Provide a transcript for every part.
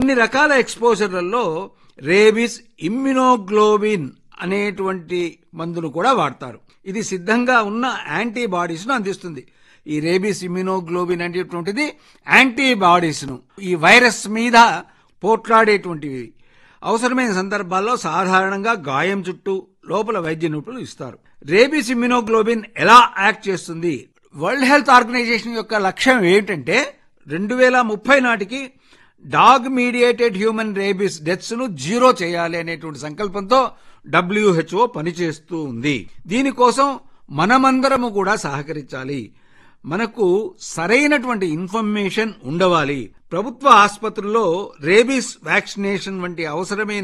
కొన్ని రకాల ఎక్స్పోజర్లలో rabies immunoglobulin అనేటువంటి మందును కూడా వాడతారు ఇది సిద్ధంగా ఉన్న యాంటీబాడీస్ ను అందిస్తుంది ఈ రేబిస్ ఇమ్యునోగ్లోబిన్ అనేటువంటిది యాంటీబాడీస్ ను ఈ వైరస్ మీద పోట్లాడేటువంటివి అవసరమైన సందర్భాల్లో సాధారణంగా గాయం చుట్టూ లోపల వైద్య నిపుణులు ఇస్తారు రేబిస్ ఇమ్యునోగ్లోబిన్ ఎలా యాక్ట్ చేస్తుంది వరల్డ్ హెల్త్ ఆర్గనైజేషన్ యొక్క లక్ష్యం ఏంటంటే రెండు వేల ముప్పై నాటికి dog mediated human rabies deaths ను జీరో చేయాలి అనేటువంటి సంకల్పంతో డబ్ల్యూహెచ్ఓ పనిచేస్తూ ఉంది దీనికోసం మనమందరము కూడా సహకరించాలి మనకు సరైనటువంటి ఇన్ఫర్మేషన్ ఉండవాలి ప్రభుత్వ ఆసుపత్రుల్లో రేబీస్ వ్యాక్సినేషన్ వంటి అవసరమైన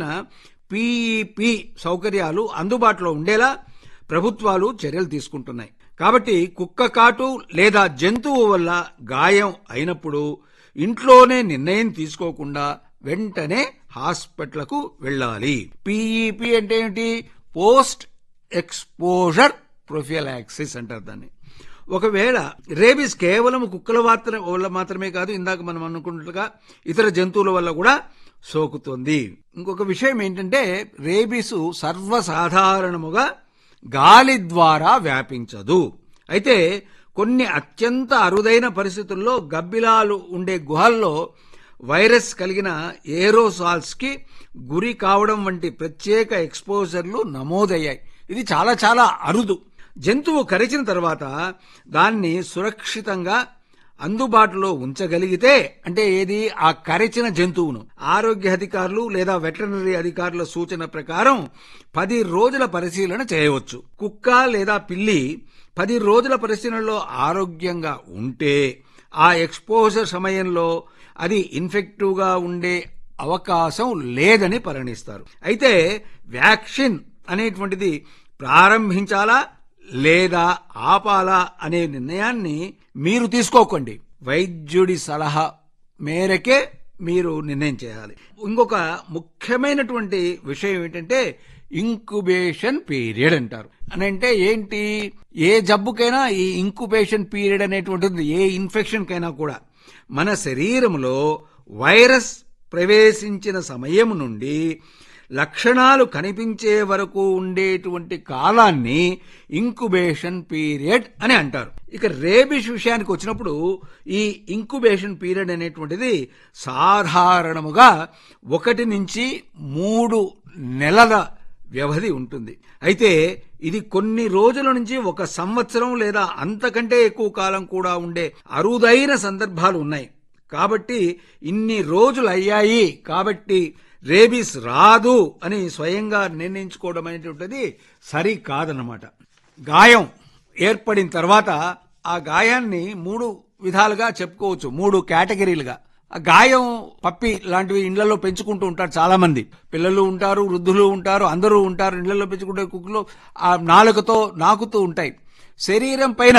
పీఈపీ సౌకర్యాలు అందుబాటులో ఉండేలా ప్రభుత్వాలు చర్యలు తీసుకుంటున్నాయి కాబట్టి కుక్క కాటు లేదా జంతువు వల్ల గాయం అయినప్పుడు ఇంట్లోనే నిర్ణయం తీసుకోకుండా వెంటనే హాస్పిటల్కు వెళ్ళాలి పీఈపీ అంటే ఏంటి పోస్ట్ ఎక్స్పోజర్ ప్రొఫియలాక్సిస్ అంటారు దాన్ని ఒకవేళ రేబీస్ కేవలం కుక్కల మాత్రం వల్ల మాత్రమే కాదు ఇందాక మనం అనుకున్నట్లుగా ఇతర జంతువుల వల్ల కూడా సోకుతుంది ఇంకొక విషయం ఏంటంటే రేబీస్ సర్వసాధారణముగా గాలి ద్వారా వ్యాపించదు అయితే కొన్ని అత్యంత అరుదైన పరిస్థితుల్లో గబ్బిలాలు ఉండే గుహల్లో వైరస్ కలిగిన ఏరోసాల్స్ కి గురి కావడం వంటి ప్రత్యేక ఎక్స్పోజర్లు నమోదయ్యాయి ఇది చాలా చాలా అరుదు జంతువు కరిచిన తర్వాత దాన్ని సురక్షితంగా అందుబాటులో ఉంచగలిగితే అంటే ఏది ఆ కరిచిన జంతువును ఆరోగ్య అధికారులు లేదా వెటర్నరీ అధికారుల సూచన ప్రకారం పది రోజుల పరిశీలన చేయవచ్చు కుక్క లేదా పిల్లి పది రోజుల పరిశీలనలో ఆరోగ్యంగా ఉంటే ఆ ఎక్స్పోజర్ సమయంలో అది ఇన్ఫెక్టివ్ గా ఉండే అవకాశం లేదని పరిగణిస్తారు అయితే వ్యాక్సిన్ అనేటువంటిది ప్రారంభించాలా లేదా ఆపాలా అనే నిర్ణయాన్ని మీరు తీసుకోకండి వైద్యుడి సలహా మేరకే మీరు నిర్ణయం చేయాలి ఇంకొక ముఖ్యమైనటువంటి విషయం ఏంటంటే ఇంక్యుబేషన్ పీరియడ్ అంటారు అని అంటే ఏంటి ఏ జబ్బుకైనా ఈ ఇంక్యుబేషన్ పీరియడ్ అనేటువంటిది ఏ ఇన్ఫెక్షన్ కైనా కూడా మన శరీరంలో వైరస్ ప్రవేశించిన సమయం నుండి లక్షణాలు కనిపించే వరకు ఉండేటువంటి కాలాన్ని ఇంకుబేషన్ పీరియడ్ అని అంటారు ఇక రేబిష్ విషయానికి వచ్చినప్పుడు ఈ ఇంకుబేషన్ పీరియడ్ అనేటువంటిది సాధారణముగా ఒకటి నుంచి మూడు నెలల వ్యవధి ఉంటుంది అయితే ఇది కొన్ని రోజుల నుంచి ఒక సంవత్సరం లేదా అంతకంటే ఎక్కువ కాలం కూడా ఉండే అరుదైన సందర్భాలు ఉన్నాయి కాబట్టి ఇన్ని రోజులు అయ్యాయి కాబట్టి రేబీస్ రాదు అని స్వయంగా నిర్ణయించుకోవడం అనేటువంటిది సరి కాదనమాట గాయం ఏర్పడిన తర్వాత ఆ గాయాన్ని మూడు విధాలుగా చెప్పుకోవచ్చు మూడు కేటగిరీలుగా ఆ గాయం పప్పి లాంటివి ఇళ్లలో పెంచుకుంటూ ఉంటారు చాలా మంది పిల్లలు ఉంటారు వృద్ధులు ఉంటారు అందరూ ఉంటారు ఇళ్లలో పెంచుకుంటే కుక్కలు ఆ నాలుకతో నాకుతూ ఉంటాయి శరీరం పైన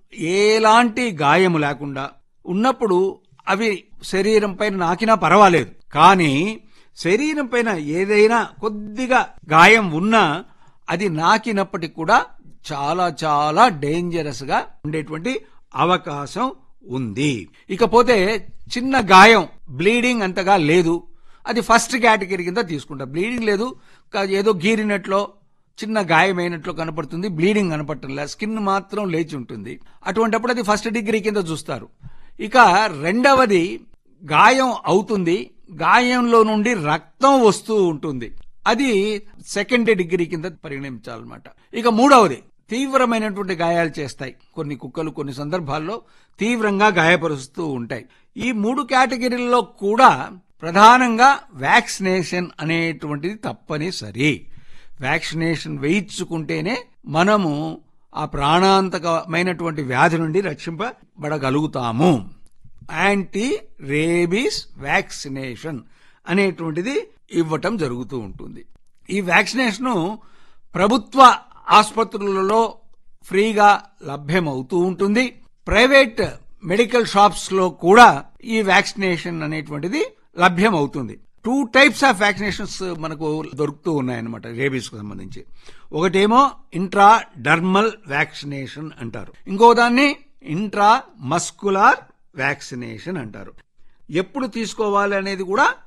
ఎలాంటి గాయము లేకుండా ఉన్నప్పుడు అవి శరీరం పైన నాకినా పర్వాలేదు కానీ శరీరం పైన ఏదైనా కొద్దిగా గాయం ఉన్నా అది నాకినప్పటికి కూడా చాలా చాలా డేంజరస్ గా ఉండేటువంటి అవకాశం ఉంది ఇకపోతే చిన్న గాయం బ్లీడింగ్ అంతగా లేదు అది ఫస్ట్ కేటగిరీ కింద తీసుకుంటారు బ్లీడింగ్ లేదు కా- ఏదో గీరినట్లో చిన్న గాయమైనట్లు కనపడుతుంది బ్లీడింగ్ కనపడటంలా స్కిన్ మాత్రం లేచి ఉంటుంది అటువంటప్పుడు అది ఫస్ట్ డిగ్రీ కింద చూస్తారు ఇక రెండవది గాయం అవుతుంది గాయంలో నుండి రక్తం వస్తూ ఉంటుంది అది సెకండ్ డిగ్రీ కింద పరిగణించాలన్నమాట ఇక మూడవది తీవ్రమైనటువంటి గాయాలు చేస్తాయి కొన్ని కుక్కలు కొన్ని సందర్భాల్లో తీవ్రంగా గాయపరుస్తూ ఉంటాయి ఈ మూడు కేటగిరీల్లో కూడా ప్రధానంగా వ్యాక్సినేషన్ అనేటువంటిది తప్పనిసరి వ్యాక్సినేషన్ వేయించుకుంటేనే మనము ఆ ప్రాణాంతకమైనటువంటి వ్యాధి నుండి రక్షింపబడగలుగుతాము యాంటీ రేబీస్ వ్యాక్సినేషన్ అనేటువంటిది ఇవ్వటం జరుగుతూ ఉంటుంది ఈ వ్యాక్సినేషన్ ప్రభుత్వ ఆసుపత్రులలో ఫ్రీగా లభ్యమవుతూ ఉంటుంది ప్రైవేట్ మెడికల్ షాప్స్ లో కూడా ఈ వ్యాక్సినేషన్ అనేటువంటిది లభ్యమవుతుంది టూ టైప్స్ ఆఫ్ వ్యాక్సినేషన్స్ మనకు దొరుకుతూ ఉన్నాయన్నమాట రేబీస్ కు సంబంధించి ఒకటేమో ఇంట్రా డర్మల్ వ్యాక్సినేషన్ అంటారు ఇంకో దాన్ని ఇంట్రా మస్కులార్ వ్యాక్సినేషన్ అంటారు ఎప్పుడు తీసుకోవాలి అనేది కూడా